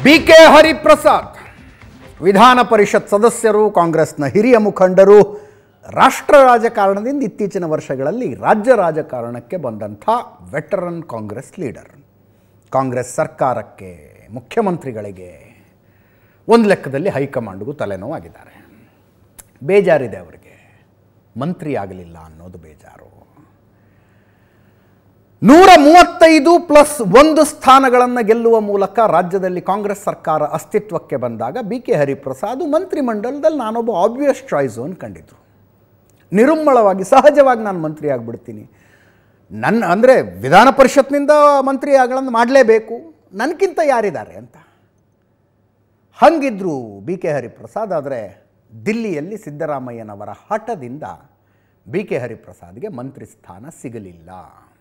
B K Hariprasad ವಿಧಾನ ಪರಿಷತ್ ಸದಸ್ಯರು ಕಾಂಗ್ರೆಸ್ನ ಹಿರಿಯ ಮುಖಂಡರು ರಾಷ್ಟ್ರ ರಾಜಕಾರಣದಿಂದ ಇತ್ತೀಚಿನ ವರ್ಷಗಳಲ್ಲಿ ರಾಜ್ಯ ರಾಜಕಾರಣಕ್ಕೆ ಬಂದಂಥ ವೆಟರನ್ ಕಾಂಗ್ರೆಸ್ ಲೀಡರ್ ಕಾಂಗ್ರೆಸ್ ಸರ್ಕಾರಕ್ಕೆ ಮುಖ್ಯಮಂತ್ರಿಗಳಿಗೆ ಒಂದು ಲೆಕ್ಕದಲ್ಲಿ ಹೈಕಮಾಂಡ್ಗೂ ತಲೆನೋವಾಗಿದ್ದಾರೆ ಬೇಜಾರಿದೆ ಅವರಿಗೆ ಮಂತ್ರಿ ಆಗಲಿಲ್ಲ ಅನ್ನೋದು ಬೇಜಾರು ನೂರ ಮೂವತ್ತೈದು ಪ್ಲಸ್ ಒಂದು ಸ್ಥಾನಗಳನ್ನು ಗೆಲ್ಲುವ ಮೂಲಕ ರಾಜ್ಯದಲ್ಲಿ ಕಾಂಗ್ರೆಸ್ ಸರ್ಕಾರ ಅಸ್ತಿತ್ವಕ್ಕೆ ಬಂದಾಗ ಬಿ ಕೆ ಹರಿಪ್ರಸಾದ್ ಮಂತ್ರಿಮಂಡಲದಲ್ಲಿ ನಾನೊಬ್ಬ ಆಬ್ವಿಯಸ್ ಚಾಯ್ಸು ಅಂದ್ಕೊಂಡಿದ್ರು ನಿರುಮ್ಮಳವಾಗಿ ಸಹಜವಾಗಿ ನಾನು ಮಂತ್ರಿ ಆಗಿಬಿಡ್ತೀನಿ ನನ್ನ ಅಂದರೆ ವಿಧಾನ ಪರಿಷತ್ನಿಂದ ಮಂತ್ರಿ ಆಗಲನ್ನು ಮಾಡಲೇಬೇಕು ನನಗಿಂತ ಯಾರಿದ್ದಾರೆ ಅಂತ ಹಂಗಿದ್ರು ಬಿ ಕೆ ಹರಿಪ್ರಸಾದ್ ಆದರೆ ದಿಲ್ಲಿಯಲ್ಲಿ ಸಿದ್ದರಾಮಯ್ಯನವರ ಹಠದಿಂದ ಬಿ ಕೆ ಹರಿಪ್ರಸಾದ್ಗೆ ಮಂತ್ರಿ ಸ್ಥಾನ ಸಿಗಲಿಲ್ಲ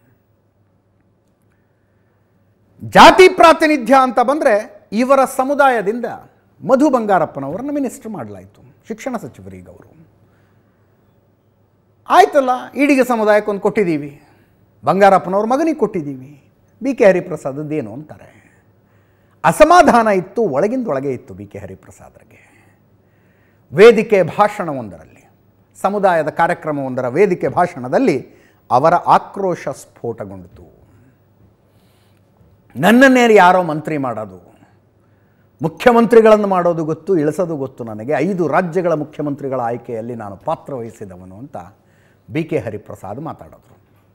ಜಾತಿ ಪ್ರಾತಿನಿಧ್ಯ ಅಂತ ಬಂದರೆ ಇವರ ಸಮುದಾಯದಿಂದ ಮಧು ಬಂಗಾರಪ್ಪನವರನ್ನು ಮಿನಿಸ್ಟರ್ ಮಾಡಲಾಯಿತು ಶಿಕ್ಷಣ ಸಚಿವರಿಗೆ ಅವರು ಆಯ್ತಲ್ಲ ಈಡಿಗೆ ಸಮುದಾಯಕ್ಕೆ ಒಂದು ಕೊಟ್ಟಿದ್ದೀವಿ ಬಂಗಾರಪ್ಪನವ್ರ ಮಗನಿಗೆ ಕೊಟ್ಟಿದ್ದೀವಿ ಬಿ ಕೆ ಹರಿಪ್ರಸಾದದ್ದೇನು ಅಂತಾರೆ ಅಸಮಾಧಾನ ಇತ್ತು ಒಳಗಿಂದೊಳಗೆ ಇತ್ತು ಬಿ ಕೆ ಹರಿಪ್ರಸಾದ್ರಿಗೆ ವೇದಿಕೆ ಭಾಷಣವೊಂದರಲ್ಲಿ ಸಮುದಾಯದ ಕಾರ್ಯಕ್ರಮವೊಂದರ ವೇದಿಕೆ ಭಾಷಣದಲ್ಲಿ ಅವರ ಆಕ್ರೋಶ ಸ್ಫೋಟಗೊಂಡಿತು ನನ್ನನ್ನೇ ಯಾರೋ ಮಂತ್ರಿ ಮಾಡೋದು ಮುಖ್ಯಮಂತ್ರಿಗಳನ್ನು ಮಾಡೋದು ಗೊತ್ತು ಇಳಿಸೋದು ಗೊತ್ತು ನನಗೆ ಐದು ರಾಜ್ಯಗಳ ಮುಖ್ಯಮಂತ್ರಿಗಳ ಆಯ್ಕೆಯಲ್ಲಿ ನಾನು ಪಾತ್ರ ವಹಿಸಿದವನು ಅಂತ ಬಿ ಕೆ ಹರಿಪ್ರಸಾದ್ ಮಾತಾಡಿದ್ರು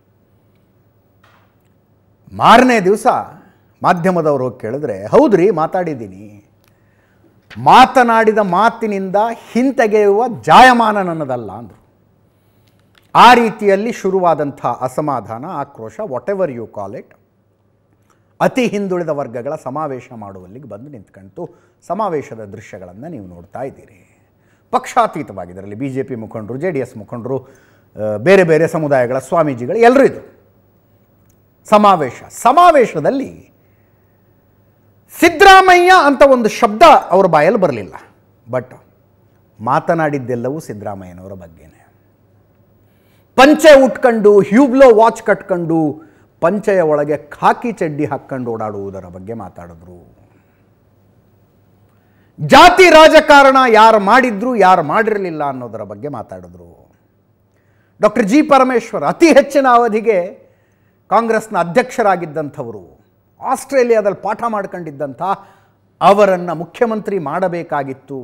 ಮಾರನೇ ದಿವಸ ಮಾಧ್ಯಮದವರು ಹೋಗಿ ಕೇಳಿದ್ರೆ ಹೌದ್ರಿ ಮಾತಾಡಿದ್ದೀನಿ ಮಾತನಾಡಿದ ಮಾತಿನಿಂದ ಹಿಂತೆಗೆಯುವ ಜಾಯಮಾನ ನನ್ನದಲ್ಲ ಅಂದರು ಆ ರೀತಿಯಲ್ಲಿ ಶುರುವಾದಂಥ ಅಸಮಾಧಾನ ಆಕ್ರೋಶ whatever you call it ಅತಿ ಹಿಂದುಳಿದ ವರ್ಗಗಳ ಸಮಾವೇಶ ಮಾಡುವಲ್ಲಿಗೆ ಬಂದು ನಿಂತ್ಕೊಂತು ಸಮಾವೇಶದ ದೃಶ್ಯಗಳನ್ನು ನೀವು ನೋಡ್ತಾ ಇದ್ದೀರಿ ಪಕ್ಷಾತೀತವಾಗಿ ಇದರಲ್ಲಿ ಬಿ ಜೆ ಪಿ ಮುಖಂಡರು ಜೆ ಡಿ ಎಸ್ ಮುಖಂಡರು ಆ, ಬೇರೆ ಬೇರೆ ಸಮುದಾಯಗಳ ಸ್ವಾಮೀಜಿಗಳು ಎಲ್ಲರೂ ಇದ್ರು ಸಮಾವೇಶ ಸಮಾವೇಶದಲ್ಲಿ ಸಿದ್ದರಾಮಯ್ಯ ಅಂತ ಒಂದು ಶಬ್ದ ಅವ್ರ ಬಾಯಲ್ಲಿ ಬರಲಿಲ್ಲ ಬಟ್ ಮಾತನಾಡಿದ್ದೆಲ್ಲವೂ ಸಿದ್ದರಾಮಯ್ಯನವರ ಬಗ್ಗೆನೇ ಪಂಚೆ ಉಟ್ಕೊಂಡು ಹ್ಯೂಬ್ಲೋ ವಾಚ್ ಕಟ್ಕೊಂಡು ಪಂಚೆಯ ಒಳಗೆ ಖಾಕಿ ಚಡ್ಡಿ ಹಾಕ್ಕೊಂಡು ಓಡಾಡುವುದರ ಬಗ್ಗೆ ಮಾತಾಡಿದ್ರು ಜಾತಿ ರಾಜಕಾರಣ ಯಾರು ಮಾಡಿದ್ರು ಯಾರು ಮಾಡಿರಲಿಲ್ಲ ಅನ್ನೋದರ ಬಗ್ಗೆ ಮಾತಾಡಿದ್ರು ಡಾಕ್ಟರ್ ಜಿ ಪರಮೇಶ್ವರ್ ಅತಿ ಹೆಚ್ಚಿನ ಅವಧಿಗೆ ಕಾಂಗ್ರೆಸ್ನ ಅಧ್ಯಕ್ಷರಾಗಿದ್ದಂಥವರು ಆಸ್ಟ್ರೇಲಿಯಾದಲ್ಲಿ ಪಾಠ ಮಾಡ್ಕೊಂಡಿದ್ದಂಥ ಅವರನ್ನು ಮುಖ್ಯಮಂತ್ರಿ ಮಾಡಬೇಕಾಗಿತ್ತು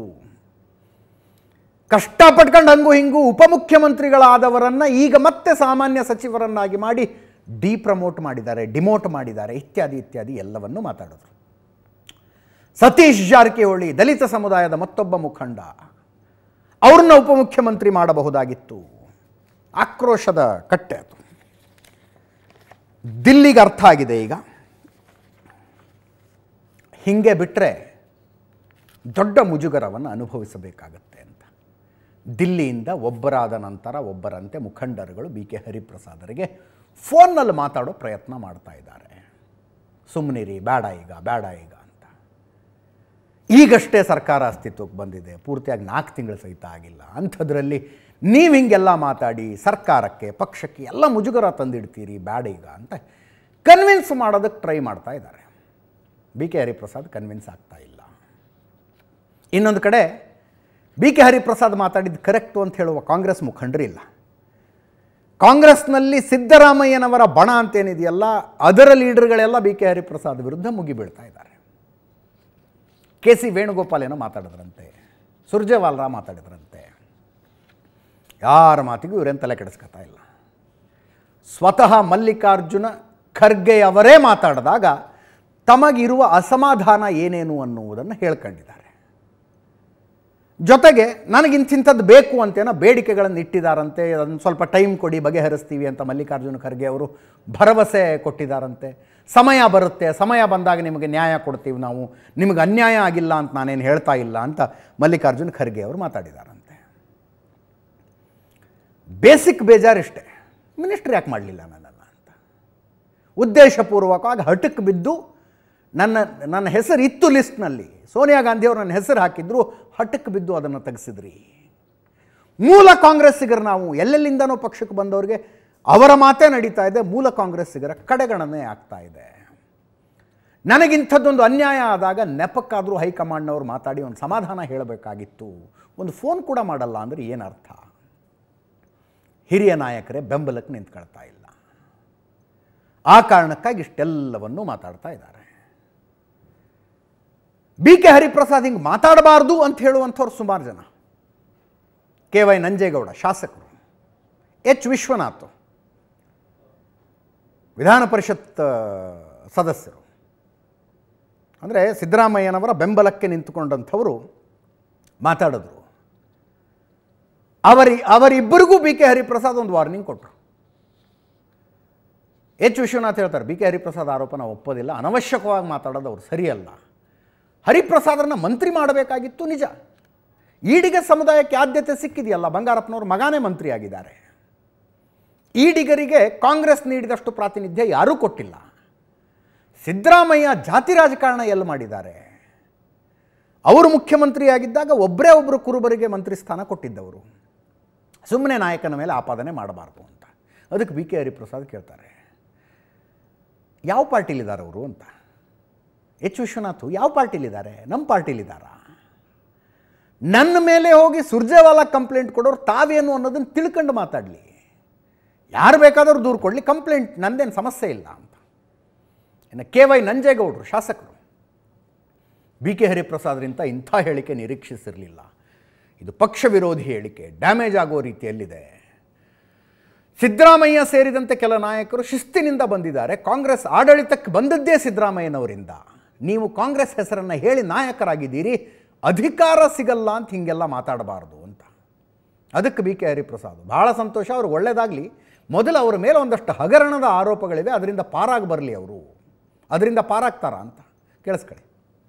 ಕಷ್ಟಪಟ್ಕೊಂಡು ಹಂಗು ಹಿಂಗು ಉಪಮುಖ್ಯಮಂತ್ರಿಗಳಾದವರನ್ನು ಈಗ ಮತ್ತೆ ಸಾಮಾನ್ಯ ಸಚಿವರನ್ನಾಗಿ ಮಾಡಿ ಡಿ ಪ್ರಮೋಟ್ ಮಾಡಿದ್ದಾರೆ ಡಿಮೋಟ್ ಮಾಡಿದ್ದಾರೆ ಇತ್ಯಾದಿ ಇತ್ಯಾದಿ ಎಲ್ಲವನ್ನು ಮಾತಾಡಿದ್ರು ಸತೀಶ್ ಜಾರಕಿಹೊಳಿ ದಲಿತ ಸಮುದಾಯದ ಮತ್ತೊಬ್ಬ ಮುಖಂಡ ಅವ್ರನ್ನ ಉಪಮುಖ್ಯಮಂತ್ರಿ ಮಾಡಬಹುದಾಗಿತ್ತು ಆಕ್ರೋಶದ ಕಟ್ಟೆ ಅದು ದಿಲ್ಲಿಗೆ ಅರ್ಥ ಆಗಿದೆ ಈಗ ಹಿಂಗೆ ಬಿಟ್ಟರೆ ದೊಡ್ಡ ಮುಜುಗರವನ್ನು ಅನುಭವಿಸಬೇಕಾಗತ್ತೆ ಅಂತ ದಿಲ್ಲಿಯಿಂದ ಒಬ್ಬರಾದ ನಂತರ ಒಬ್ಬರಂತೆ ಮುಖಂಡರುಗಳು ಬಿ ಕೆ ಹರಿಪ್ರಸಾದರಿಗೆ ಫೋನ್ನಲ್ಲಿ ಮಾತಾಡೋ ಪ್ರಯತ್ನ ಮಾಡ್ತಾ ಇದ್ದಾರೆ ಸುಮ್ಮನಿರಿ ಬೇಡ ಈಗ ಬೇಡ ಈಗ ಅಂತ ಈಗಷ್ಟೇ ಸರ್ಕಾರ ಅಸ್ತಿತ್ವಕ್ಕೆ ಬಂದಿದೆ ಪೂರ್ತಿಯಾಗಿ ನಾಲ್ಕು ತಿಂಗಳು ಸಹಿತ ಆಗಿಲ್ಲ ಅಂಥದ್ರಲ್ಲಿ ನೀವು ಹಿಂಗೆಲ್ಲ ಮಾತಾಡಿ ಸರ್ಕಾರಕ್ಕೆ ಪಕ್ಷಕ್ಕೆ ಎಲ್ಲ ಮುಜುಗರ ತಂದಿಡ್ತೀರಿ ಬೇಡ ಈಗ ಅಂತ ಕನ್ವಿನ್ಸ್ ಮಾಡೋದಕ್ಕೆ ಟ್ರೈ ಮಾಡ್ತಾ ಇದ್ದಾರೆ ಬಿ ಕೆ ಹರಿಪ್ರಸಾದ್ ಕನ್ವಿನ್ಸ್ ಆಗ್ತಾ ಇಲ್ಲ ಇನ್ನೊಂದು ಕಡೆ ಬಿ ಕೆ ಹರಿಪ್ರಸಾದ್ ಮಾತಾಡಿದ್ದು ಕರೆಕ್ಟು ಅಂತ ಹೇಳುವ ಕಾಂಗ್ರೆಸ್ ಮುಖಂಡರಿಲ್ಲ ಕಾಂಗ್ರೆಸ್ನಲ್ಲಿ ಸಿದ್ದರಾಮಯ್ಯನವರ ಬಣ ಅಂತೇನಿದೆಯಲ್ಲ ಅದರ ಲೀಡರ್ಗಳೆಲ್ಲ ಬಿ ಕೆ ಹರಿಪ್ರಸಾದ್ ವಿರುದ್ಧ ಮುಗಿಬೀಳ್ತಾ ಇದ್ದಾರೆ ಕೆ ಸಿ ವೇಣುಗೋಪಾಲ್ ಏನೋ ಮಾತಾಡಿದ್ರಂತೆ ಸುರ್ಜೇವಾಲ್ರ ಮಾತಾಡಿದ್ರಂತೆ ಯಾರ ಮಾತಿಗೂ ಇವರೇನು ತಲೆ ಕೆಡಿಸ್ಕೊತಾ ಇಲ್ಲ ಸ್ವತಃ ಮಲ್ಲಿಕಾರ್ಜುನ ಖರ್ಗೆ ಅವರೇ ಮಾತಾಡಿದಾಗ ತಮಗಿರುವ ಅಸಮಾಧಾನ ಏನೇನು ಅನ್ನುವುದನ್ನು ಹೇಳ್ಕೊಂಡಿದ್ದಾರೆ ಜೊತೆಗೆ ನನಗಿಂತಿಂಥದ್ದು ಬೇಕು ಅಂತೇನೋ ಬೇಡಿಕೆಗಳನ್ನು ಇಟ್ಟಿದ್ದಾರಂತೆ ಅದನ್ನು ಸ್ವಲ್ಪ ಟೈಮ್ ಕೊಡಿ ಬಗೆಹರಿಸ್ತೀವಿ ಅಂತ ಮಲ್ಲಿಕಾರ್ಜುನ ಖರ್ಗೆ ಅವರು ಭರವಸೆ ಕೊಟ್ಟಿದ್ದಾರಂತೆ ಸಮಯ ಬರುತ್ತೆ ಸಮಯ ಬಂದಾಗ ನಿಮಗೆ ನ್ಯಾಯ ಕೊಡ್ತೀವಿ ನಾವು ನಿಮಗೆ ಅನ್ಯಾಯ ಆಗಿಲ್ಲ ಅಂತ ನಾನೇನು ಹೇಳ್ತಾ ಇಲ್ಲ ಅಂತ ಮಲ್ಲಿಕಾರ್ಜುನ ಖರ್ಗೆ ಅವರು ಮಾತಾಡಿದ್ದಾರಂತೆ ಬೇಸಿಕ್ ಬೇಜಾರಿಷ್ಟೇ ಮಿನಿಸ್ಟ್ರ್ ಯಾಕೆ ಮಾಡಲಿಲ್ಲ ನನ್ನನ್ನು ಅಂತ ಉದ್ದೇಶಪೂರ್ವಕವಾಗಿ ಹಠಕ್ಕೆ ಬಿದ್ದು ನನ್ನ ನನ್ನ ಹೆಸರು ಇತ್ತು ಲಿಸ್ಟ್ನಲ್ಲಿ ಸೋನಿಯಾ ಗಾಂಧಿಯವರು ನನ್ನ ಹೆಸರು ಹಾಕಿದ್ರು ಹಠಕ್ಕೆ ಬಿದ್ದು ಅದನ್ನು ತೆಗೆಸಿದ್ರಿ ಮೂಲ ಕಾಂಗ್ರೆಸ್ಸಿಗರು ನಾವು ಎಲ್ಲೆಲ್ಲಿಂದನೋ ಪಕ್ಷಕ್ಕೆ ಬಂದವರಿಗೆ ಅವರ ಮಾತೇ ನಡೀತಾ ಇದೆ ಮೂಲ ಕಾಂಗ್ರೆಸ್ಸಿಗರ ಕಡೆಗಣನೆ ಆಗ್ತಾ ಇದೆ ನನಗಿಂಥದ್ದೊಂದು ಅನ್ಯಾಯ ಆದಾಗ ನೆಪಕ್ಕಾದರೂ ಹೈಕಮಾಂಡ್ನವ್ರು ಮಾತಾಡಿ ಒಂದು ಸಮಾಧಾನ ಹೇಳಬೇಕಾಗಿತ್ತು ಒಂದು ಫೋನ್ ಕೂಡ ಮಾಡಲ್ಲ ಅಂದರೆ ಏನರ್ಥ ಹಿರಿಯ ನಾಯಕರೇ ಬೆಂಬಲಕ್ಕೆ ನಿಂತ್ಕೊಳ್ತಾ ಇಲ್ಲ ಆ ಕಾರಣಕ್ಕಾಗಿ ಇಷ್ಟೆಲ್ಲವನ್ನೂ ಮಾತಾಡ್ತಾ ಇದ್ದಾರೆ ಬಿ ಕೆ ಹರಿಪ್ರಸಾದ್ ಹಿಂಗೆ ಮಾತಾಡಬಾರ್ದು ಅಂತ ಹೇಳುವಂಥವ್ರು ಸುಮಾರು ಜನ ಕೆ ವೈ ನಂಜೇಗೌಡ ಶಾಸಕರು ಎಚ್ ವಿಶ್ವನಾಥ್ ವಿಧಾನ ಪರಿಷತ್ ಆ, ಸದಸ್ಯರು ಅಂದರೆ ಸಿದ್ದರಾಮಯ್ಯನವರ ಬೆಂಬಲಕ್ಕೆ ನಿಂತುಕೊಂಡಂಥವರು ಮಾತಾಡಿದ್ರು ಅವರಿ ಅವರಿಬ್ಬರಿಗೂ ಬಿ ಕೆ ಹರಿಪ್ರಸಾದ್ ಒಂದು ವಾರ್ನಿಂಗ್ ಕೊಟ್ಟರು ಎಚ್ ವಿಶ್ವನಾಥ್ ಹೇಳ್ತಾರೆ ಬಿ ಕೆ ಹರಿಪ್ರಸಾದ್ ಆರೋಪ ನಾವು ಒಪ್ಪೋದಿಲ್ಲ ಅನವಶ್ಯಕವಾಗಿ ಮಾತಾಡೋದು ಅವ್ರು ಸರಿಯಲ್ಲ ಹರಿಪ್ರಸಾದರನ್ನ ಮಂತ್ರಿ ಮಾಡಬೇಕಾಗಿತ್ತು ನಿಜ ಈಡಿಗ ಸಮುದಾಯಕ್ಕೆ ಆದ್ಯತೆ ಸಿಕ್ಕಿದೆಯಲ್ಲ ಬಂಗಾರಪ್ಪನವರು ಮಗಾನೇ ಮಂತ್ರಿ ಆಗಿದ್ದಾರೆ ಈಡಿಗರಿಗೆ ಕಾಂಗ್ರೆಸ್ ನೀಡಿದಷ್ಟು ಪ್ರಾತಿನಿಧ್ಯ ಯಾರೂ ಕೊಟ್ಟಿಲ್ಲ ಸಿದ್ದರಾಮಯ್ಯ ಜಾತಿ ರಾಜಕಾರಣ ಎಲ್ಲಿ ಮಾಡಿದ್ದಾರೆ ಅವರು ಮುಖ್ಯಮಂತ್ರಿಯಾಗಿದ್ದಾಗ ಒಬ್ಬರೇ ಒಬ್ಬರು ಕುರುಬರಿಗೆ ಮಂತ್ರಿ ಸ್ಥಾನ ಕೊಟ್ಟಿದ್ದವರು ಸುಮ್ಮನೆ ನಾಯಕನ ಮೇಲೆ ಆಪಾದನೆ ಮಾಡಬಾರ್ದು ಅಂತ ಅದಕ್ಕೆ ಬಿ ಕೆ ಹರಿಪ್ರಸಾದ್ ಕೇಳ್ತಾರೆ ಯಾವ ಪಾರ್ಟಿಲಿದ್ದಾರೆ ಅವರು ಅಂತ ಎಚ್ ವಿಶ್ವನಾಥ್ ಯಾವ ಪಾರ್ಟಿಲಿದ್ದಾರೆ ನಮ್ಮ ಪಾರ್ಟಿಲಿದ್ದಾರಾ ನನ್ನ ಮೇಲೆ ಹೋಗಿ ಸುರ್ಜೇವಾಲಾ ಕಂಪ್ಲೇಂಟ್ ಕೊಡೋರು ತಾವೇನು ಅನ್ನೋದನ್ನು ತಿಳ್ಕೊಂಡು ಮಾತಾಡಲಿ ಯಾರು ಬೇಕಾದರೂ ದೂರು ಕೊಡಲಿ ಕಂಪ್ಲೇಂಟ್ ನಂದೇನು ಸಮಸ್ಯೆ ಇಲ್ಲ ಅಂತ ಇನ್ನು ಕೆ ವೈ ನಂಜೇಗೌಡರು ಶಾಸಕರು ಬಿ ಕೆ ಹರಿಪ್ರಸಾದ್ರಿಂದ ಇಂಥ ಹೇಳಿಕೆ ನಿರೀಕ್ಷಿಸಿರಲಿಲ್ಲ ಇದು ಪಕ್ಷ ವಿರೋಧಿ ಹೇಳಿಕೆ ಡ್ಯಾಮೇಜ್ ಆಗೋ ರೀತಿಯಲ್ಲಿದೆ ಸಿದ್ದರಾಮಯ್ಯ ಸೇರಿದಂತೆ ಕೆಲ ನಾಯಕರು ಶಿಸ್ತಿನಿಂದ ಬಂದಿದ್ದಾರೆ ಕಾಂಗ್ರೆಸ್ ಆಡಳಿತಕ್ಕೆ ಬಂದದ್ದೇ ಸಿದ್ದರಾಮಯ್ಯನವರಿಂದ ನೀವು ಕಾಂಗ್ರೆಸ್ ಹೆಸರನ್ನು ಹೇಳಿ ನಾಯಕರಾಗಿದ್ದೀರಿ ಅಧಿಕಾರ ಸಿಗಲ್ಲ ಅಂತ ಹೀಗೆಲ್ಲ ಮಾತಾಡಬಾರ್ದು ಅಂತ ಅದಕ್ಕೆ ಬಿ ಕೆ ಹರಿಪ್ರಸಾದ್ ಬಹಳ ಸಂತೋಷ ಅವ್ರಿಗೆ ಒಳ್ಳೆಯದಾಗಲಿ ಮೊದಲು ಅವರ ಮೇಲೆ ಒಂದಷ್ಟು ಹಗರಣದ ಆರೋಪಗಳಿವೆ ಅದರಿಂದ ಪಾರಾಗಿ ಬರಲಿ ಅವರು ಅದರಿಂದ ಪಾರಾಗ್ತಾರ ಅಂತ ಕೇಳಿಸ್ಕೊಳ್ಳಿ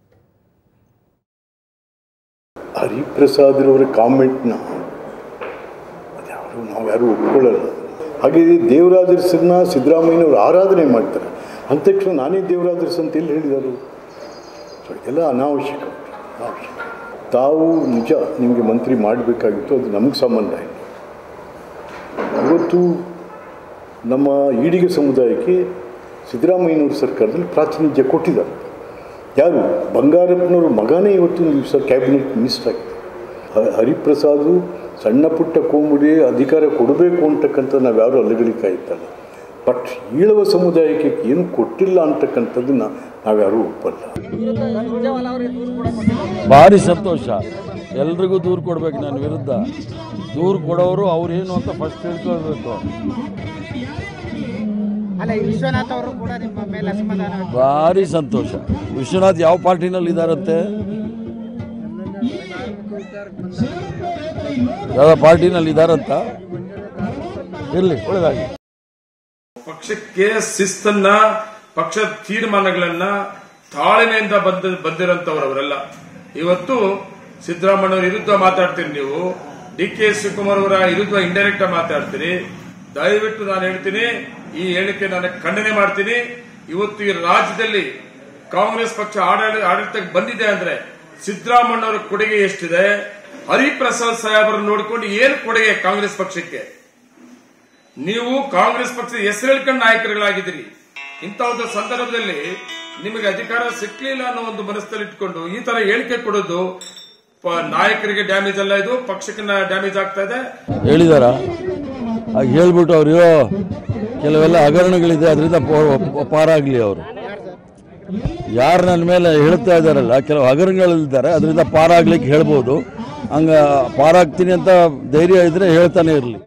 ಹರಿಪ್ರಸಾದ್ರವರ ಕಾಮೆಂಟ್ನ ಅದ್ಯಾರು ನಾವು ಯಾರೂ ಒಪ್ಕೊಳ್ಳಲ್ಲ ಹಾಗೆ ದೇವರಾಜರ್ಸನ್ನ ಸಿದ್ದರಾಮಯ್ಯನವರು ಆರಾಧನೆ ಮಾಡ್ತಾರೆ ಅಂದ ತಕ್ಷಣ ನಾನೇ ದೇವರಾಜರ್ಸ್ ಅಂತ ಎಲ್ಲಿ ಹೇಳಿದರು ಸೊ ಇದೆಲ್ಲ ಅನಾವಶ್ಯಕ ಅನಾವಶ್ಯಕ ತಾವು ನಿಜ ನಿಮಗೆ ಮಂತ್ರಿ ಮಾಡಬೇಕಾಗಿತ್ತು ಅದು ನಮಗೆ ಸಂಬಂಧ ಇಲ್ಲ ಇವತ್ತು ನಮ್ಮ ಈಡಿಗ ಸಮುದಾಯಕ್ಕೆ ಸಿದ್ದರಾಮಯ್ಯನವ್ರ ಸರ್ಕಾರದಲ್ಲಿ ಪ್ರಾತಿನಿಧ್ಯ ಕೊಟ್ಟಿದ್ದಾರೆ ಯಾರು ಬಂಗಾರಪ್ಪನವ್ರ ಮಗನೇ ಇವತ್ತು ದಿವಸ ಕ್ಯಾಬಿನೆಟ್ ಮಿನಿಸ್ಟರ್ ಆಗಿದೆ ಹ- ಹರಿಪ್ರಸಾದು ಸಣ್ಣ ಪುಟ್ಟ ಕೋಮುಡಿ ಅಧಿಕಾರ ಕೊಡಬೇಕು ಅಂತಕ್ಕಂಥ ನಾವು ಯಾರು ಅಲ್ಲಗಳಿಕಾಯ್ತಲ್ಲ ಬಟ್ ಈಳವ ಸಮುದಾಯಕ್ಕೆ ಏನು ಕೊಟ್ಟಿಲ್ಲ ಅಂತಕ್ಕಂಥದ್ದನ್ನ ನಾವ್ಯಾರೂ ಒಪ್ಪಲ್ಲ ಭಾರಿ ಸಂತೋಷ ಎಲ್ರಿಗೂ ದೂರು ಕೊಡ್ಬೇಕು ನನ್ನ ವಿರುದ್ಧ ದೂರು ಕೊಡೋರು ಅವ್ರೇನು ಅಂತ ಫಸ್ಟ್ ತಿಳ್ಕೊಳ್ಬೇಕು ಅಲ್ಲ ಈ ವಿಶ್ವನಾಥ್ ಅವರು ಕೂಡ ನಿಮ್ಮ ಮೇಲೆ ಅಸಮಾಧಾನ ವ್ಯಕ್ತ- ಭಾರಿ ಸಂತೋಷ ವಿಶ್ವನಾಥ್ ಯಾವ ಪಾರ್ಟಿನಲ್ಲಿ ಇದ್ದಾರಂತೆ ಯಾವ ಪಾರ್ಟಿನಲ್ಲಿ ಇದ್ದಾರಂತ ಇರಲಿ ಒಳ್ಳೆದಾಗಿ ಪಕ್ಷಕ್ಕೆ ಶಿಸ್ತನ್ನ ಪಕ್ಷದ ತೀರ್ಮಾನಗಳನ್ನ ತಾಳ್ಮೆಯಿಂದ ಬಂದ ಬಂದಿರಂತವರವರೆಲ್ಲ ಇವತ್ತು ಸಿದ್ದರಾಮಯ್ಯ ವಿರುದ್ಧ ಮಾತಾಡ್ತೀರಿ ನೀವು ಡಿ ಕೆ ಶಿವಕುಮಾರ್ ಅವರ ವಿರುದ್ಧ ಇಂಡೈರೆಕ್ಟ್ ಮಾತಾಡ್ತೀರಿ ದಯವಿಟ್ಟು ನಾನು ಹೇಳ್ತೀನಿ ಈ ಹೇಳಿಕೆ ನಾನು ಖಂಡನೆ ಮಾಡ್ತೀನಿ ಇವತ್ತು ಈ ರಾಜ್ಯದಲ್ಲಿ ಕಾಂಗ್ರೆಸ್ ಪಕ್ಷ ಆಡಳಿ- ಆಡಳಿತಕ್ಕೆ ಬಂದಿದೆ ಅಂದ್ರೆ ಸಿದ್ದರಾಮಯ್ಯ ಅವರ ಕೊಡುಗೆ ಎಷ್ಟಿದೆ ಹರಿಪ್ರಸಾದ್ ಸಾಹೇಬರನ್ನು ನೋಡಿಕೊಂಡು ಏನು ಕೊಡುಗೆ ಕಾಂಗ್ರೆಸ್ ಪಕ್ಷಕ್ಕೆ ನೀವು ಕಾಂಗ್ರೆಸ್ ಪಕ್ಷದ ಹೆಸರು ಹೇಳ್ಕೊಂಡು ನಾಯಕರುಗಳಾಗಿದ್ದೀರಿ ಇಂಥ ಒಂದು ಸಂದರ್ಭದಲ್ಲಿ ನಿಮಗೆ ಅಧಿಕಾರ ಸಿಕ್ಲಿಲ್ಲ ಅನ್ನೋ ಒಂದು ಮನಸ್ಸಲ್ಲಿ ಇಟ್ಕೊಂಡು ಈ ತರ ಹೇಳಿಕೆ ಕೊಡೋದು ಪ- ನಾಯಕರಿಗೆ ಡ್ಯಾಮೇಜ್ ಅಲ್ಲ ಇದು ಪಕ್ಷಕ್ಕೆ ಡ್ಯಾಮೇಜ್ ಆಗ್ತಾ ಇದೆ ಹೇಳಿದಾರ ಆಗ ಹೇಳ್ಬಿಟ್ಟು ಅವ್ರು ಇರೋ ಕೆಲವೆಲ್ಲ ಹಗರಣಗಳಿದೆ ಅದರಿಂದ ಪಾರಾಗಲಿ ಅವರು ಯಾರು ನನ್ನ ಮೇಲೆ ಹೇಳ್ತಾ ಇದ್ದಾರಲ್ಲ ಕೆಲವು ಹಗರಣಗಳಿದ್ದಾರೆ ಅದರಿಂದ ಪಾರಾಗ್ಲಿಕ್ಕೆ ಹೇಳ್ಬೋದು ಹಂಗ ಪಾರಾಗ್ತೀನಿ ಅಂತ ಧೈರ್ಯ ಇದ್ರೆ ಹೇಳ್ತಾನೆ ಇರಲಿ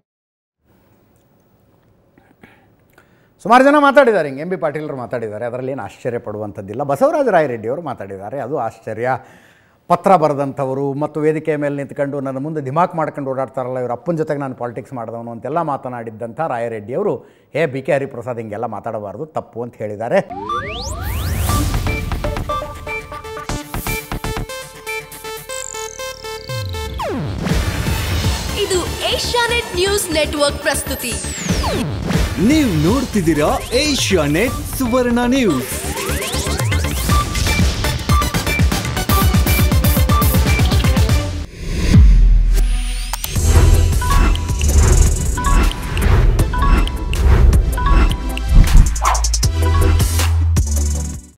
ಸುಮಾರು ಜನ ಮಾತಾಡಿದ್ದಾರೆ ಹಿಂಗೆ ಎಂ ಬಿ ಪಾಟೀಲರು ಮಾತಾಡಿದ್ದಾರೆ ಅದರಲ್ಲಿ ಏನು ಆಶ್ಚರ್ಯ ಪಡುವಂಥದ್ದಿಲ್ಲ ಬಸವರಾಜ ರಾಯರೆಡ್ಡಿಯವರು ಮಾತಾಡಿದ್ದಾರೆ ಅದು ಆಶ್ಚರ್ಯ ಪತ್ರ ಬರೆದಂಥವರು ಮತ್ತು ವೇದಿಕೆಯ ಮೇಲೆ ನಿಂತ್ಕೊಂಡು ನನ್ನ ಮುಂದೆ ದಿಮಾಕ್ ಮಾಡ್ಕೊಂಡು ಓಡಾಡ್ತಾರಲ್ಲ ಇವ್ರ ಅಪ್ಪನ ಜೊತೆಗೆ ನಾನು ಪಾಲಿಟಿಕ್ಸ್ ಮಾಡಿದವನು ಅಂತೆಲ್ಲ ಮಾತನಾಡಿದ್ದಂಥ ರಾಯರೆಡ್ಡಿಯವರು ಹೇ ಬಿ ಕೆ ಹರಿಪ್ರಸಾದ್ ಹಿಂಗೆಲ್ಲ ಮಾತಾಡಬಾರ್ದು ತಪ್ಪು ಅಂತ ಹೇಳಿದ್ದಾರೆ ಇದು ಏಷ್ಯಾನೆಟ್ ನ್ಯೂಸ್ ನೆಟ್ವರ್ಕ್ ಪ್ರಸ್ತುತಿ ನೀವು ನೋಡ್ತಿದ್ದೀರಾ ಏಷ್ಯಾ ನೆಟ್ ಸುವರ್ಣ ನ್ಯೂಸ್